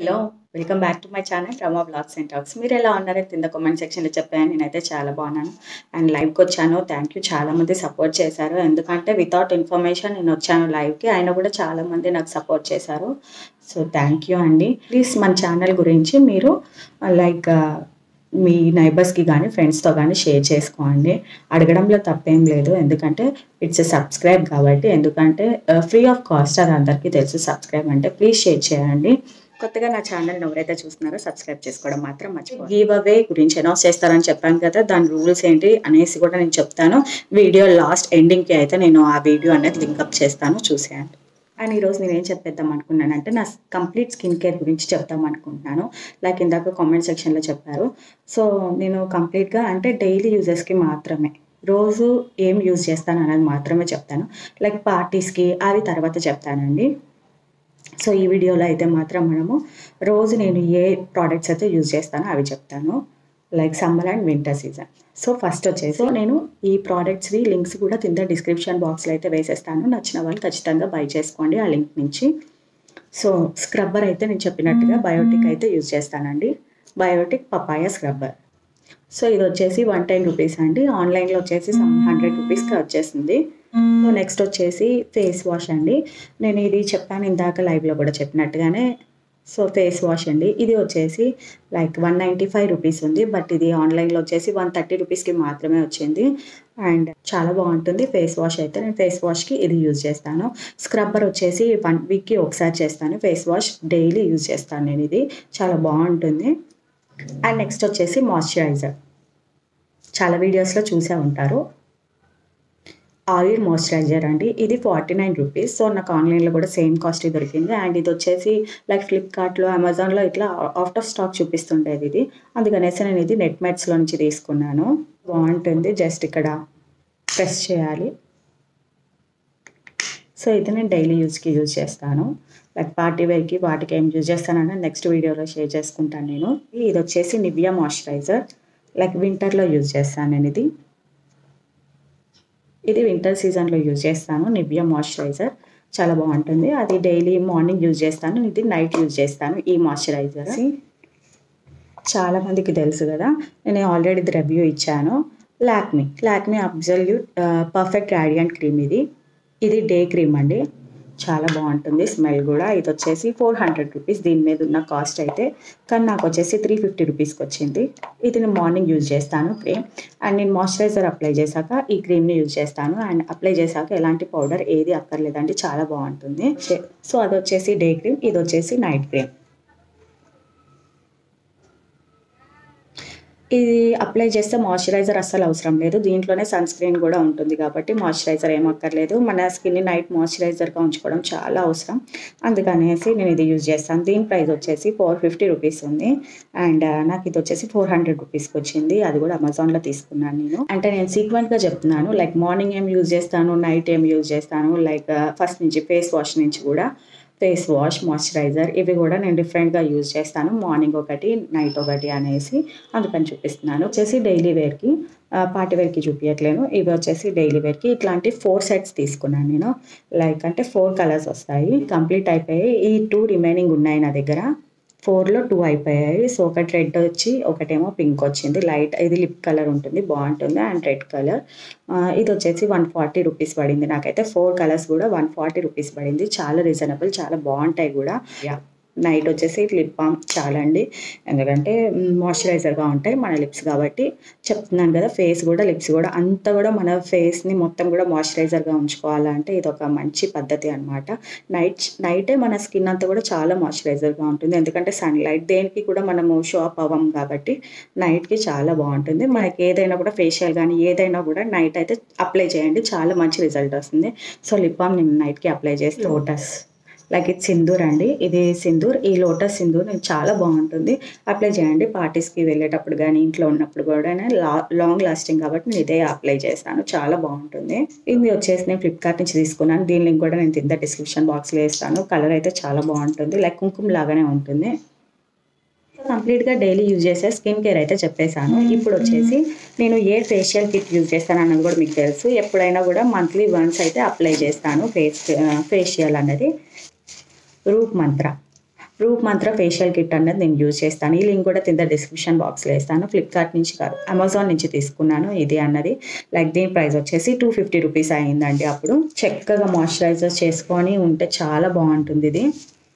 hello welcome back to my channel Rama blogs and talks మీరు ఎలా ఉన్నారో కింద కామెంట్ సెక్షన్లో చెప్పాను నేనైతే చాలా బాగున్నాను అండ్ లైవ్కి వచ్చాను థ్యాంక్ యూ చాలా మంది సపోర్ట్ చేశారు ఎందుకంటే వితౌట్ ఇన్ఫర్మేషన్ నేను వచ్చాను లైవ్కి ఆయన కూడా చాలా మంది నాకు సపోర్ట్ చేశారు సో థ్యాంక్ యూ అండి ప్లీజ్ మన ఛానల్ గురించి మీరు లైక్ మీ నైబర్స్కి కానీ ఫ్రెండ్స్తో కానీ షేర్ చేసుకోండి అడగడంలో తప్పేం లేదు ఎందుకంటే ఇట్స్ సబ్స్క్రైబ్ కాబట్టి ఎందుకంటే ఫ్రీ ఆఫ్ కాస్ట్ అది అందరికీ తెలుసు సబ్స్క్రైబ్ అంటే ప్లీజ్ షేర్ చేయండి కొత్తగా నా ఛానల్ ఎవరైతే చూస్తున్నారో సబ్స్క్రైబ్ చేసుకోవడం మాత్రం మర్చిపో గివ్ అవే గురించి అనౌన్స్ చేస్తారని చెప్పాను కదా దాని రూల్స్ ఏంటి అనేసి కూడా నేను చెప్తాను వీడియో లాస్ట్ ఎండింగ్కి అయితే నేను ఆ వీడియో అనేది లింకప్ చేస్తాను చూసేయండి అండ్ ఈరోజు నేను ఏం చెప్పేద్దాం అనుకున్నానంటే నా కంప్లీట్ స్కిన్ కేర్ గురించి చెప్దాం అనుకుంటున్నాను లైక్ ఇందాక కామెంట్ సెక్షన్లో చెప్పారు సో నేను కంప్లీట్గా అంటే డైలీ యూజెస్కి మాత్రమే రోజు ఏం యూజ్ చేస్తాను అనేది మాత్రమే చెప్తాను లైక్ పార్టీస్కి అవి తర్వాత చెప్తానండి సో ఈ వీడియోలో అయితే మాత్రం మనము రోజు నేను ఏ ప్రోడక్ట్స్ అయితే యూజ్ చేస్తానో అవి చెప్తాను like summer and winter season so first వచ్చేసి సో నేను ఈ ప్రోడక్ట్స్వి లింక్స్ కూడా కింద డిస్క్రిప్షన్ బాక్స్లో అయితే వేసేస్తాను నచ్చిన వాళ్ళు ఖచ్చితంగా బై చేసుకోండి ఆ లింక్ నుంచి సో స్క్రబ్బర్ అయితే నేను చెప్పినట్టుగా బయోటిక్ అయితే యూజ్ చేస్తానండి బయోటిక్ పపాయ స్క్రబ్బర్ సో ఇది వచ్చేసి వన్ టెన్ రూపీస్ అండి ఆన్లైన్లో వచ్చేసి సమ్ హండ్రెడ్ రూపీస్కి వచ్చేసింది సో నెక్స్ట్ వచ్చేసి ఫేస్ వాష్ అండి నేను ఇది చెప్పాను ఇందాక లైవ్లో కూడా చెప్పినట్టుగానే సో ఫేస్ వాష్ అండి ఇది వచ్చేసి like one ninety five rupees ఉంది బట్ ఇది ఆన్లైన్లో వచ్చేసి వన్ థర్టీ రూపీస్కి మాత్రమే వచ్చింది అండ్ చాలా బాగుంటుంది ఫేస్ వాష్ అయితే నేను ఫేస్ వాష్కి ఇది యూజ్ చేస్తాను స్క్రబ్బర్ వచ్చేసి వన్ వీక్కి ఒకసారి చేస్తాను ఫేస్ వాష్ డైలీ యూజ్ చేస్తాను నేను ఇది చాలా బాగుంటుంది అండ్ నెక్స్ట్ వచ్చేసి మాయిశ్చరైజర్ చాలా వీడియోస్లో చూసే ఉంటారు ఆయిల్ మాయిశ్చరైజర్ అండి ఇది ఫార్టీ నైన్ రూపీస్ సో నాకు ఆన్లైన్లో కూడా సేమ్ కాస్ట్ దొరికింది అండ్ ఇది వచ్చేసి లైక్ ఫ్లిప్కార్ట్లో అమెజాన్లో ఇట్లా అవుట్ ఆఫ్ స్టాక్ చూపిస్తుండేది ఇది అందుకనేసి నేను ఇది నెట్ మెట్స్లో నుంచి తీసుకున్నాను బాగుంటుంది జస్ట్ ఇక్కడ ప్రెస్ చేయాలి సో ఇది నేను డైలీ యూజ్కి యూజ్ చేస్తాను లైక్ పార్టీ వేర్కి వాటికి ఏం యూజ్ చేస్తానని నెక్స్ట్ వీడియోలో షేర్ చేసుకుంటాను నేను ఇది వచ్చేసి నివియా మాయిశ్చరైజర్ లైక్ వింటర్లో యూజ్ చేస్తాను నేను ఇది ఇది వింటర్ సీజన్లో యూజ్ చేస్తాను నివ్యా మాయిశ్చరైజర్ చాలా బాగుంటుంది అది డైలీ మార్నింగ్ యూజ్ చేస్తాను ఇది నైట్ యూజ్ చేస్తాను ఈ మాయిశ్చరైజర్ చాలా మందికి తెలుసు కదా నేను ఆల్రెడీ ఇది రివ్యూ ఇచ్చాను Lakme Lakme absolute perfect radiant cream ఇది ఇది డే క్రీమ్ అండి చాలా బాగుంటుంది స్మెల్ కూడా ఇది వచ్చేసి ఫోర్ హండ్రెడ్ రూపీస్ దీని మీద ఉన్న కాస్ట్ అయితే కానీ నాకు వచ్చేసి త్రీ ఫిఫ్టీ రూపీస్కి వచ్చింది ఇది నేను మార్నింగ్ యూజ్ చేస్తాను క్రీమ్ అండ్ నేను మాయిశ్చరైజర్ అప్లై చేశాక ఈ క్రీమ్ని యూజ్ చేస్తాను అండ్ అప్లై చేశాక ఎలాంటి పౌడర్ ఏది అక్కర్లేదండి చాలా బాగుంటుంది సో అది వచ్చేసి డే క్రీమ్ ఇది వచ్చేసి నైట్ క్రీమ్ ఇది అప్లై చేస్తే మాయిశ్చరైజర్ అస్సలు అవసరం లేదు దీంట్లోనే సన్ స్క్రీన్ కూడా ఉంటుంది కాబట్టి మాయిశ్చరైజర్ ఏం అక్కర్లేదు మన స్కిన్ని నైట్ మాయిశ్చరైజర్గా ఉంచుకోవడం చాలా అవసరం అందుకనేసి నేను ఇది యూజ్ చేస్తాను దీని ప్రైస్ వచ్చేసి ఫోర్ ఫిఫ్టీ రూపీస్ ఉంది అండ్ నాకు ఇది వచ్చేసి ఫోర్ హండ్రెడ్ రూపీస్కి వచ్చింది అది కూడా అమెజాన్లో తీసుకున్నాను నేను అంటే నేను సీక్వెంట్గా చెప్తున్నాను లైక్ మార్నింగ్ ఏం యూజ్ చేస్తాను నైట్ ఏం యూజ్ చేస్తాను లైక్ ఫస్ట్ నుంచి ఫేస్ వాష్ నుంచి కూడా ఫేస్ వాష్ మాయిశ్చరైజర్ ఇవి కూడా నేను డిఫరెంట్గా యూజ్ చేస్తాను మార్నింగ్ ఒకటి నైట్ ఒకటి అనేసి అందుకని చూపిస్తున్నాను వచ్చేసి డైలీ వేర్కి పార్టీ వేర్కి చూపించట్లేను ఇవి వచ్చేసి డైలీ వేర్కి ఇట్లాంటి ఫోర్ సెట్స్ తీసుకున్నాను నేను లైక్ అంటే ఫోర్ కలర్స్ వస్తాయి కంప్లీట్ అయిపోయాయి ఈ టూ రిమైనింగ్ ఉన్నాయి నా దగ్గర ఫోర్లో టూ అయిపోయాయి సో ఒకటి రెడ్ వచ్చి ఒకటేమో పింక్ వచ్చింది లైట్ ఇది లిప్ కలర్ ఉంటుంది బాగుంటుంది అండ్ రెడ్ కలర్ ఇది వచ్చేసి వన్ ఫార్టీ రూపీస్ పడింది నాకైతే ఫోర్ కలర్స్ కూడా వన్ ఫార్టీ రూపీస్ పడింది చాలా రీజనబుల్ చాలా బాగుంటాయి కూడా యా నైట్ వచ్చేసి లిప్ బామ్ చాలా అండి ఎందుకంటే మాయిశ్చరైజర్గా ఉంటాయి మన లిప్స్ కాబట్టి చెప్తున్నాను కదా ఫేస్ కూడా లిప్స్ కూడా అంతా కూడా మన ఫేస్ని మొత్తం కూడా మాయిశ్చరైజర్గా ఉంచుకోవాలంటే ఇది ఒక మంచి పద్ధతి అనమాట నైట్ నైటే మన స్కిన్ అంతా కూడా చాలా మాయిశ్చరైజర్గా ఉంటుంది ఎందుకంటే సన్లైట్ దేనికి కూడా మనము షో అప్ అవ్వం కాబట్టి నైట్కి చాలా బాగుంటుంది మనకి ఏదైనా కూడా ఫేషియల్ కానీ ఏదైనా కూడా నైట్ అయితే అప్లై చేయండి చాలా మంచి రిజల్ట్ వస్తుంది సో లిప్ బామ్ నేను నైట్కి అప్లై చేసి లోటస్ లైక్ ఇది సింధూర్ అండి ఇది సింధూర్ ఈ లోటస్ సింధూర్ నేను చాలా బాగుంటుంది అప్లై చేయండి పార్టీస్కి వెళ్ళేటప్పుడు కానీ ఇంట్లో ఉన్నప్పుడు కూడా లా లాంగ్ లాస్టింగ్ కాబట్టి నేను ఇదే అప్లై చేస్తాను చాలా బాగుంటుంది ఇది వచ్చేసి నేను ఫ్లిప్కార్ట్ నుంచి తీసుకున్నాను దీని లింక్ కూడా నేను కింద డిస్క్రిప్షన్ బాక్స్లో వేస్తాను కలర్ అయితే చాలా బాగుంటుంది లైక్ కుంకుమ లాగానే ఉంటుంది కంప్లీట్గా డైలీ యూజ్ చేసే స్కిన్ కేర్ అయితే చెప్పేశాను ఇప్పుడు వచ్చేసి నేను ఏ ఫేషియల్ కిట్ యూజ్ చేస్తాను అన్నది కూడా మీకు తెలుసు ఎప్పుడైనా కూడా మంత్లీ వన్స్ అయితే అప్లై చేస్తాను ఫేస్ ఫేషియల్ అన్నది రూప్ మంత్ర రూప్ మంత్ర ఫేషియల్ కిట్ అనేది నేను యూజ్ చేస్తాను ఈ లింక్ కూడా కింద డిస్క్రిప్షన్ బాక్స్లో వేస్తాను ఫ్లిప్కార్ట్ నుంచి కాదు అమెజాన్ నుంచి తీసుకున్నాను ఇది అన్నది లైక్ దీని ప్రైస్ వచ్చేసి టూ ఫిఫ్టీ రూపీస్ అయిందండి అప్పుడు చక్కగా మాయిశ్చరైజర్ చేసుకొని ఉంటే చాలా బాగుంటుంది ఇది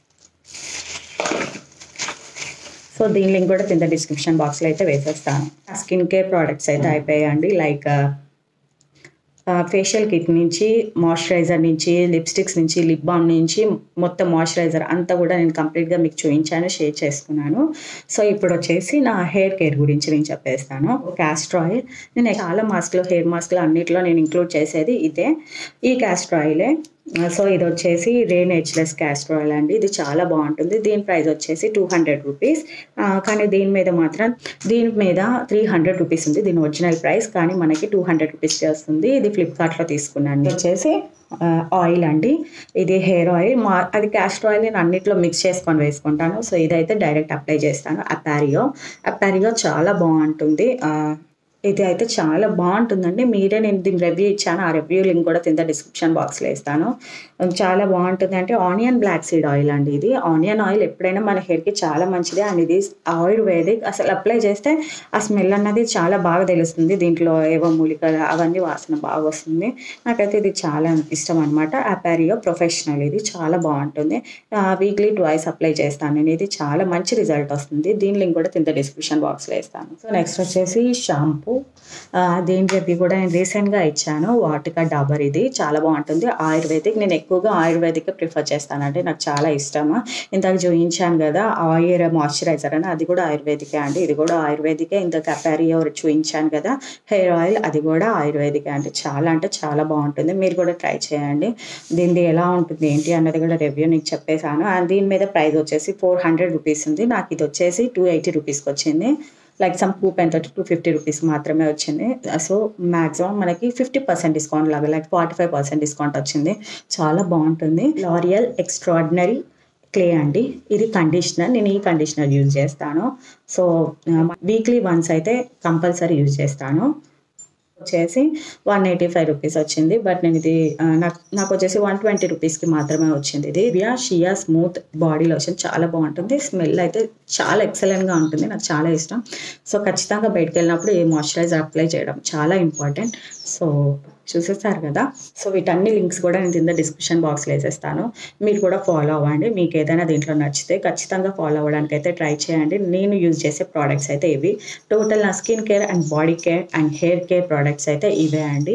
సో దీని లింక్ కూడా కింద డిస్క్రిప్షన్ బాక్స్లో అయితే వేసేస్తాను స్కిన్ కేర్ ప్రోడక్ట్స్ అయితే అయిపోయాయండి లైక్ ఫేషియల్ కిట్ నుంచి మాయిశ్చరైజర్ నుంచి లిప్స్టిక్స్ నుంచి లిప్ బామ్ నుంచి మొత్తం మాయిశ్చరైజర్ అంతా కూడా నేను కంప్లీట్గా మీకు చూపించాను షేర్ చేసుకున్నాను సో ఇప్పుడు వచ్చేసి నా హెయిర్ కేర్ గురించి నేను చెప్పేస్తాను క్యాస్టర్ ఆయిల్ నేను చాలా మాస్క్లో హెయిర్ మాస్క్లో అన్నిట్లో నేను ఇంక్లూడ్ చేసేది ఇదే ఈ క్యాస్టర్ ఆయిలే సో ఇది వచ్చేసి రేన్ హెచ్లెస్ క్యాస్టర్ ఆయిల్ అండి ఇది చాలా బాగుంటుంది దీని ప్రైస్ వచ్చేసి టూ హండ్రెడ్ రూపీస్ కానీ దీని మీద మాత్రం దీని మీద త్రీ హండ్రెడ్ రూపీస్ ఉంది దీని ఒరిజినల్ ప్రైస్ కానీ మనకి టూ హండ్రెడ్ రూపీస్ వస్తుంది ఇది ఫ్లిప్కార్ట్లో తీసుకున్నాను ఇది వచ్చేసి ఆయిల్ అండి ఇది హెయిర్ ఆయిల్ మా అది క్యాస్టర్ ఆయిల్ నేను అన్నిట్లో మిక్స్ చేసుకొని వేసుకుంటాను సో ఇదైతే డైరెక్ట్ అప్లై చేస్తాను అపారియో అపారియో చాలా బాగుంటుంది ఇది అయితే చాలా బాగుంటుందండి మీరే నేను దీని రివ్యూ ఇచ్చాను ఆ రివ్యూ లింక్ కూడా కింద డిస్క్రిప్షన్ బాక్స్లో ఇస్తాను చాలా బాగుంటుంది అంటే ఆనియన్ బ్లాక్ సీడ్ ఆయిల్ అండి ఇది ఆనియన్ ఆయిల్ ఎప్పుడైనా మన హెయిర్కి చాలా మంచిది అండ్ ఇది ఆయుర్వేదిక్ అసలు అప్లై చేస్తే ఆ స్మెల్ అన్నది చాలా బాగా తెలుస్తుంది దీంట్లో ఏవో మూలికలు అవన్నీ వాసన బాగా వస్తుంది నాకైతే ఇది చాలా ఇష్టం అనమాట అపారియో ప్రొఫెషనల్ ఇది చాలా బాగుంటుంది వీక్లీ ట్వైస్ అప్లై చేస్తాను నేను ఇది చాలా మంచి రిజల్ట్ వస్తుంది దీని లింక్ కూడా కింద డిస్క్రిప్షన్ బాక్స్లో ఇస్తాను సో నెక్స్ట్ వచ్చేసి షాంపూ దీని రివ్యూ కూడా నేను రీసెంట్గా ఇచ్చాను వాటికా డాబర్ ఇది చాలా బాగుంటుంది ఆయుర్వేదిక్ నేను ఎక్కువగా ఆయుర్వేదిక్ ప్రిఫర్ చేస్తానంటే నాకు చాలా ఇష్టము ఇందాక చూపించాను కదా ఆయిల్ మాయిశ్చరైజర్ అని అది కూడా ఆయుర్వేదికే అండి ఇది కూడా ఆయుర్వేదికే ఇందాక అపారియో చూపించాను కదా హెయిర్ ఆయిల్ అది కూడా ఆయుర్వేదికే అంటే చాలా అంటే చాలా బాగుంటుంది మీరు కూడా ట్రై చేయండి దీనిది ఎలా ఉంటుంది ఏంటి అన్నది కూడా రివ్యూ నీకు చెప్పేశాను అండ్ దీని మీద ప్రైస్ వచ్చేసి ఫోర్ హండ్రెడ్ రూపీస్ ఉంది నాకు ఇది వచ్చేసి టూ ఎయిటీ రూపీస్కి వచ్చింది లైక్ సమ్ కూపెన్ తోటి టూ ఫిఫ్టీ రూపీస్ మాత్రమే వచ్చింది సో మ్యాక్సిమం మనకి ఫిఫ్టీ పర్సెంట్ డిస్కౌంట్ లాగా like forty five percent discount వచ్చింది చాలా బాగుంటుంది లారియల్ ఎక్స్ట్రాడినరీ క్లే అండి ఇది కండిషనర్ నేను ఈ కండిషనర్ యూజ్ చేస్తాను సో వీక్లీ వన్స్ అయితే కంపల్సరీ యూజ్ చేస్తాను వచ్చేసి వన్ ఎయిటీ ఫైవ్ రూపీస్ వచ్చింది బట్ నేను ఇది నాకు నాకు వచ్చేసి వన్ ట్వంటీ రూపీస్కి మాత్రమే వచ్చింది ఇది వియా షియా స్మూత్ బాడీ లోషన్ చాలా బాగుంటుంది స్మెల్ అయితే చాలా ఎక్సలెంట్గా ఉంటుంది నాకు చాలా ఇష్టం సో ఖచ్చితంగా బయటకు వెళ్ళినప్పుడు ఈ మాయిశ్చరైజర్ అప్లై చేయడం చాలా ఇంపార్టెంట్ సో చూసేస్తారు కదా సో వీటన్ని లింక్స్ కూడా నేను కింద డిస్క్రిప్షన్ బాక్స్లో వేసేస్తాను మీరు కూడా ఫాలో అవ్వండి మీకు ఏదైనా దీంట్లో నచ్చితే ఖచ్చితంగా ఫాలో అవ్వడానికి అయితే ట్రై చేయండి నేను యూజ్ చేసే ప్రోడక్ట్స్ అయితే ఇవి టోటల్ నా skin care and body care and hair care products అయితే ఇవే అండి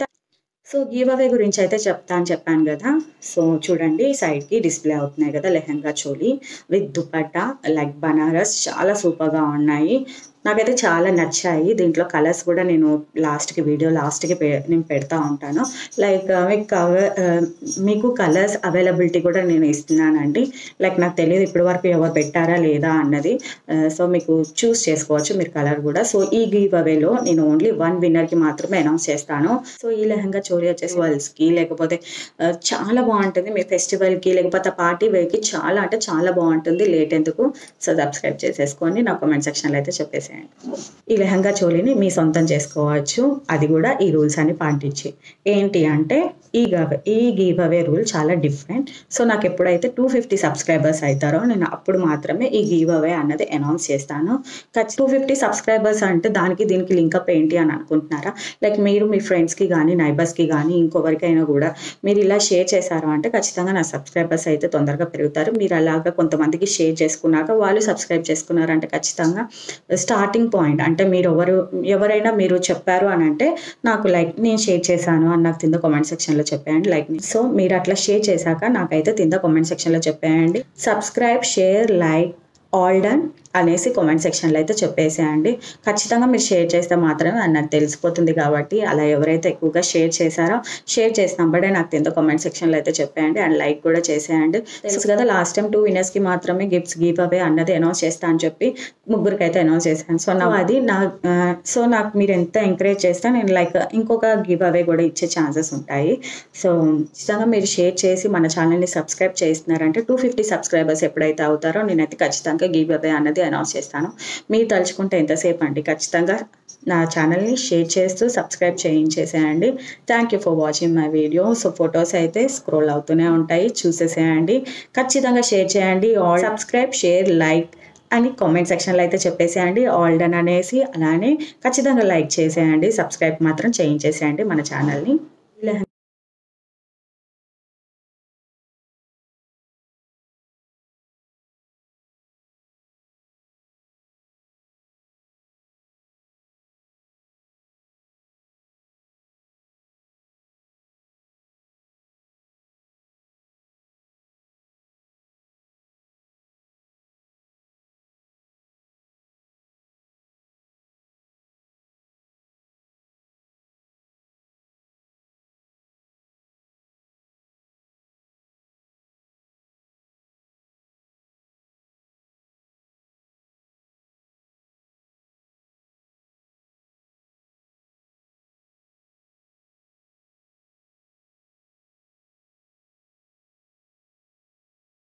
సో గివ్ అవే గురించి అయితే చెప్తా అని చెప్పాను కదా సో చూడండి సైడ్కి డిస్ప్లే అవుతున్నాయి కదా లెహంగా చోలీ విత్ దుపట్టా లైక్ బనారస్ చాలా సూపర్గా ఉన్నాయి నాకైతే చాలా నచ్చాయి దీంట్లో కలర్స్ కూడా నేను లాస్ట్కి వీడియో లాస్ట్కి పె నేను పెడతా ఉంటాను లైక్ మీకు కవర్ మీకు కలర్స్ అవైలబిలిటీ కూడా నేను ఇస్తున్నానండి లైక్ నాకు తెలియదు ఇప్పటి వరకు ఎవరు పెట్టారా లేదా అన్నది సో మీకు చూస్ చేసుకోవచ్చు మీరు కలర్ కూడా సో ఈ గివ్ అవేలో నేను ఓన్లీ వన్ విన్నర్కి మాత్రమే అనౌన్స్ చేస్తాను సో ఈ లెహంగా చోరీ వచ్చేసి గర్ల్స్కి లేకపోతే చాలా బాగుంటుంది మీ ఫెస్టివల్కి లేకపోతే పార్టీ వేర్కి చాలా అంటే చాలా బాగుంటుంది లేట్ ఎందుకు సో సబ్స్క్రైబ్ చేసేసుకొని నా కామెంట్ సెక్షన్లో అయితే చెప్పేసి ఈ లెహంగా చోలీని మీ సొంతం చేసుకోవచ్చు అది కూడా ఈ రూల్స్ అన్ని పాటించి ఏంటి అంటే ఈ గవ్ ఈ గివ్ అవే రూల్ చాలా డిఫరెంట్ సో నాకు ఎప్పుడైతే టూ ఫిఫ్టీ సబ్స్క్రైబర్స్ అవుతారో నేను అప్పుడు మాత్రమే ఈ గివ్ అవే అన్నది అనౌన్స్ చేస్తాను టూ ఫిఫ్టీ సబ్స్క్రైబర్స్ అంటే దానికి దీనికి లింకప్ ఏంటి అని అనుకుంటున్నారా లైక్ మీరు మీ ఫ్రెండ్స్కి కానీ నైబర్స్కి కానీ ఇంకొకరికైనా కూడా మీరు ఇలా షేర్ చేశారు అంటే ఖచ్చితంగా నా సబ్స్క్రైబర్స్ అయితే తొందరగా పెరుగుతారు మీరు అలాగా కొంతమందికి షేర్ చేసుకున్నాక వాళ్ళు సబ్స్క్రైబ్ చేసుకున్నారంటే ఖచ్చితంగా స్టార్టింగ్ పాయింట్ అంటే మీరు ఎవరు ఎవరైనా మీరు చెప్పారు అని అంటే నాకు లైక్ నేను షేర్ చేశాను అని నాకు కింద కామెంట్ సెక్షన్లో చెప్పేయండి లైక్ సో మీరు అట్లా షేర్ చేశాక నాకైతే కింద కామెంట్ సెక్షన్లో చెప్పేయండి subscribe share like all done అనేసి కామెంట్ సెక్షన్లో అయితే చెప్పేసేయండి ఖచ్చితంగా మీరు షేర్ చేస్తే మాత్రమే అది నాకు తెలిసిపోతుంది కాబట్టి అలా ఎవరైతే ఎక్కువగా షేర్ చేశారో షేర్ చేసినప్పుడే నాకు కింద కామెంట్ సెక్షన్లో అయితే చెప్పేయండి అండ్ లైక్ కూడా చేసేయండి తెలుసు కదా లాస్ట్ టైం టూ వినర్స్కి మాత్రమే గిఫ్ట్స్ గివ్ అవే అన్నది అనౌన్స్ చేస్తా అని చెప్పి ముగ్గురికి అయితే అనౌన్స్ చేశాను సో నా అది నా సో నాకు మీరు ఎంత ఎంకరేజ్ చేస్తే నేను లైక్ ఇంకొక గివ్ అవే కూడా ఇచ్చే ఛాన్సెస్ ఉంటాయి సో ఖచ్చితంగా మీరు షేర్ చేసి మన ఛానల్ని సబ్స్క్రైబ్ చేస్తున్నారంటే టూ ఫిఫ్టీ సబ్స్క్రైబర్స్ ఎప్పుడైతే అవుతారో నేనైతే ఖచ్చితంగా గివ్ అవే అన్నది అనౌన్స్ చేస్తాను మీరు తలుచుకుంటే ఎంతసేపు అండి ఖచ్చితంగా నా ఛానల్ని షేర్ చేస్తూ సబ్స్క్రైబ్ చేయించేసేయండి thank you for watching my video so photos అయితే స్క్రోల్ అవుతూనే ఉంటాయి చూసేసేయండి ఖచ్చితంగా షేర్ చేయండి ఆల్ సబ్స్క్రైబ్ షేర్ లైక్ అని కామెంట్ సెక్షన్లో అయితే చెప్పేసేయండి ఆల్ డన్ అనేసి అలానే ఖచ్చితంగా లైక్ చేసేయండి సబ్స్క్రైబ్ మాత్రం చేయించేసేయండి మన ఛానల్ని